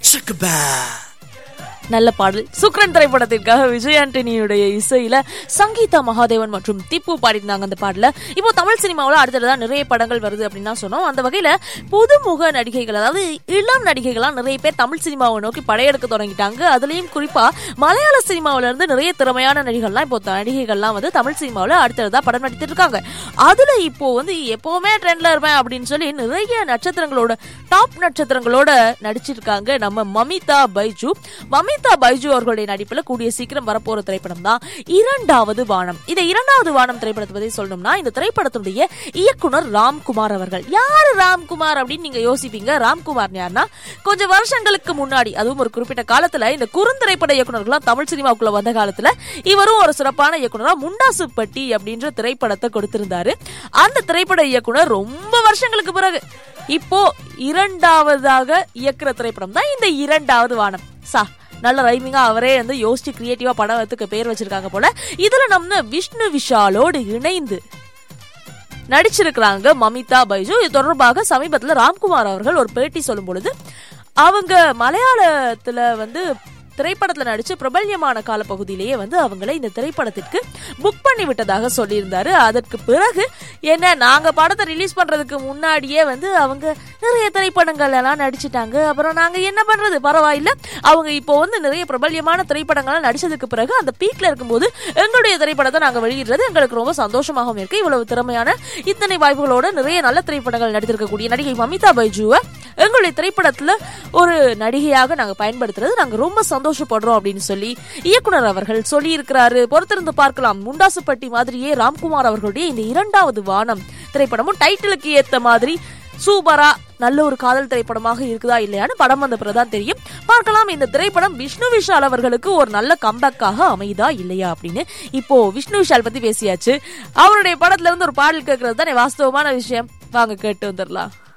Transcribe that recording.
நல்ல பாடல் சுக்ரன் திரைப்படத்திற்காக விஜய் ஆண்டனியுடைய இசையில சங்கீதா மகாதேவன் மற்றும் திப்பு பாடியிருந்தாங்க அந்த பாடல இப்போ தமிழ் சினிமாவில் அடுத்தடுத்தா நிறைய படங்கள் வருது அப்படின்னு தான் சொன்னோம் அந்த வகையில புதுமுக நடிகைகள் அதாவது இளம் நடிகைகளாம் நிறைய பேர் தமிழ் சினிமாவை நோக்கி படையெடுக்க தொடங்கிட்டாங்க அதுலயும் குறிப்பா மலையாள சினிமாவில இருந்து நிறைய திறமையான நடிகர்கள்லாம் இப்போ நடிகைகள்லாம் வந்து தமிழ் சினிமாவில் அடுத்தடுத்தா படம் நடித்திட்டு இருக்காங்க அதுல இப்போ வந்து எப்பவுமே ட்ரெண்ட்ல இருப்பேன் அப்படின்னு சொல்லி நிறைய நட்சத்திரங்களோட டாப் நட்சத்திரங்களோட நடிச்சிருக்காங்க நம்ம மமிதா பைஜு மமிதா பைஜு அவர்களுடைய நடிப்புல கூடிய சீக்கிரம் வரப்போற திரைப்படம் தான் இரண்டாவது வானம் இந்த இரண்டாவது வானம் திரைப்படத்தை பத்தி சொல்லணும்னா இந்த திரைப்படத்துடைய இயக்குனர் ராம்குமார் அவர்கள் யாரு ராம்குமார் அப்படின்னு நீங்க யோசிப்பீங்க ராம்குமார் யாருன்னா கொஞ்சம் வருஷங்களுக்கு முன்னாடி அதுவும் ஒரு குறிப்பிட்ட காலத்துல இந்த குறுந்திரைப்பட இயக்குனர்கள்லாம் தமிழ் சினிமாவுக்குள்ள வந்த காலத்துல இவரும் ஒரு சிறப்பான இயக்குனரா முண்டாசுப்பட்டி அப்படின்ற திரைப்படத்தை கொடுத்திருந்தாரு அந்த திரைப்பட இயக்குனர் ரொம்ப வருஷங்களுக்கு பிறகு இப்போ இரண்டாவதாக இயக்குற திரைப்படம் தான் இந்த இரண்டாவது வானம் சா நல்ல ரைமிங்கா அவரே வந்து யோசிச்சு கிரியேட்டிவா படத்துக்கு பேர் வச்சிருக்காங்க போல இதுல நம்ம விஷ்ணு விஷாலோடு இணைந்து நடிச்சிருக்கிறாங்க மமிதா பைஜு இது தொடர்பாக சமீபத்துல ராம்குமார் அவர்கள் ஒரு பேட்டி சொல்லும் பொழுது அவங்க மலையாளத்துல வந்து திரைப்படத்துல நடிச்சு பிரபல்யமான காலப்பகுதியிலேயே வந்து அவங்களை இந்த திரைப்படத்திற்கு புக் பண்ணி விட்டதாக சொல்லியிருந்தாரு அதற்கு பிறகு என்ன நாங்க படத்தை ரிலீஸ் பண்றதுக்கு முன்னாடியே வந்து அவங்க நிறைய திரைப்படங்கள் எல்லாம் நடிச்சிட்டாங்க அப்புறம் நாங்க என்ன பண்றது பரவாயில்ல அவங்க இப்போ வந்து நிறைய பிரபல்யமான திரைப்படங்கள் நடிச்சதுக்கு பிறகு அந்த பீக்ல இருக்கும்போது எங்களுடைய திரைப்படத்தை நாங்க வெளியிடுறது எங்களுக்கு ரொம்ப சந்தோஷமாகவும் இருக்கு இவ்வளவு திறமையான இத்தனை வாய்ப்புகளோட நிறைய நல்ல திரைப்படங்கள் நடித்திருக்கக்கூடிய நடிகை மமிதா பைஜுவை எங்களுடைய திரைப்படத்துல ஒரு நடிகையாக நாங்க பயன்படுத்துறது நாங்க ரொம்ப சந்தோஷப்படுறோம் அப்படின்னு சொல்லி இயக்குனர் அவர்கள் சொல்லி இருக்கிறாரு பொறுத்திருந்து பார்க்கலாம் முண்டாசுப்பட்டி மாதிரியே ராம்குமார் அவர்களுடைய இந்த இரண்டாவது வானம் திரைப்படமும் டைட்டிலுக்கு ஏத்த மாதிரி சூப்பரா நல்ல ஒரு காதல் திரைப்படமாக இருக்குதா இல்லையான்னு படம் வந்த பிறகுதான் தெரியும் பார்க்கலாம் இந்த திரைப்படம் விஷ்ணு விஷால் அவர்களுக்கு ஒரு நல்ல கம்பேக்காக அமையுதா இல்லையா அப்படின்னு இப்போ விஷ்ணு விஷால் பத்தி பேசியாச்சு அவருடைய படத்துல இருந்து ஒரு பாடல் கேட்கறது தானே வாஸ்தவமான விஷயம் வாங்க கேட்டு வந்துடலாம்